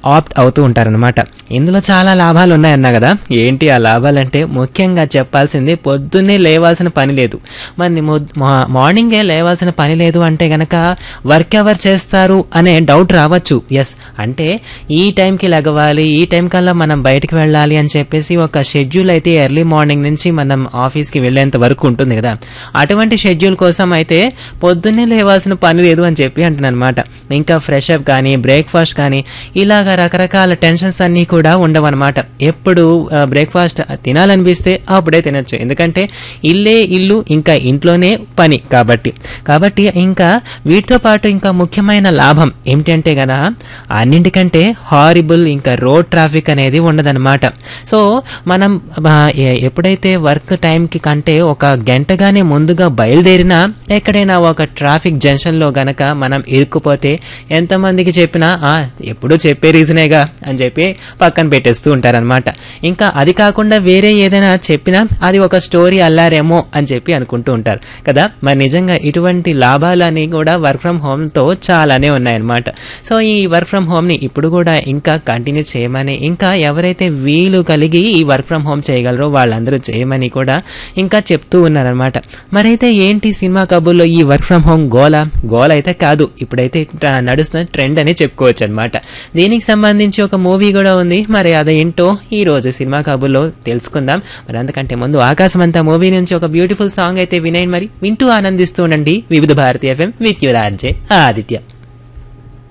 opt అవుతూ ఉంటారనమాట ఇందులో చాలా లాభాలు ఉన్నాయన్నా కదా ఏంటి ఆ లాభాలంటే ముఖ్యంగా చెప్పాల్సింది పొద్దున్నే లేవాల్సిన పని లేదు మరి మొద్- మా- మార్నింగే లేవాల్సిన పని లేదు అంటే గనక వర్క్ ఎవర్ చేస్తారు అనే డౌట్ రావచ్చు ఎస్ అంటే ఈ టైంకి లెగవాలి ఈ టైం కల్లా మనం బయటికి వెళ్ళాలి అని చెప్పేసి ఒక షెడ్యూల్ అయితే ఎర్లీ మార్నింగ్ నుంచి మనం ఆఫీస్కి వెళ్ళేంత వరకు ఉంటుంది కదా అటువంటి షెడ్యూల్ కోసం అయితే పొద్దున్నే లేవాల్సిన పని లేదు అని చెప్పి అంటున్నాను అనమాట ఇంకా ఫ్రెష్ అప్ కానీ బ్రేక్ఫాస్ట్ కానీ ఇలాగ రకరకాల టెన్షన్స్ అన్నీ కూడా ఉండవన్నమాట ఎప్పుడు బ్రేక్ఫాస్ట్ తినాలనిపిస్తే అప్పుడే తినొచ్చు ఎందుకంటే ఇల్లే ఇల్లు ఇంకా ఇంట్లోనే పని కాబట్టి కాబట్టి ఇంకా వీటితో పాటు ఇంకా ముఖ్యమైన లాభం ఏమిటంటే గన అన్నింటికంటే హారిబుల్ ఇంకా రోడ్ ట్రాఫిక్ అనేది ఉండదన్నమాట సో మనం ఆ, ఎ- ఎప్పుడైతే వర్క్ టైంకి కంటే ఒక గంటగానే ముందుగా బయలుదేరినా ఎక్కడైనా ఒక ట్రాఫిక్ జంక్షన్లో గనక మనం ఇరుక్కుపోతే ఎంతమందికి చెప్పినా "ఆ, ఎప్పుడూ చెప్పే రీజనేగా అని చెప్పి పక్కన పెట్టేస్తూ ఉంటారనమాట ఇంకా అది కాకుండా వేరే ఏదైనా చెప్పినా అది ఒక స్టోరీ అల్లారేమో అని చెప్పి అనుకుంటూ ఉంటారు కదా మరి నిజంగా ఇటువంటి లాభాలని కూడా వర్క్ ఫ్రమ్ హోమ్తో చాలానే ఉన్నాయన్నమాట సో ఈ వర్క్ ఫ్రమ్ హోమ్ని ఇప్పుడు కూడా ఇంకా కంటిన్యూ చేయమని ఇంకా ఎవరైతే వీలు కలిగి ఈ వర్క్ ఫ్రమ్ హోమ్ చేయగలరో వాళ్ళందరూ చేయమని కూడా ఇంకా చెప్తూ ఉన్నారనమాట మరైతే ఏంటి సినిమా కబుర్లో ఈ వర్క్ ఫ్రమ్ హోమ్ గోల గోల అయితే కాదు ఇప్పుడైతే ట్ర- నడుస్తున్న ట్రెండ్ అని చెప్పుకోవచ్చు అనమాట దీనికి సంబంధించి ఒక మూవీ కూడా ఉంది మరి అదేంటో ఈ రోజు సినిమా కబుర్లో తెలుసుకుందాం మరి అంతకంటే ముందు ఆకాశం అంతా మూవీ నుంచి ఒక బ్యూటిఫుల్ సాంగ్ అయితే వినేయండి మరి వింటూ ఆనందిస్తూ ఉండండి Vividh Bharati FM with your RJ Aditya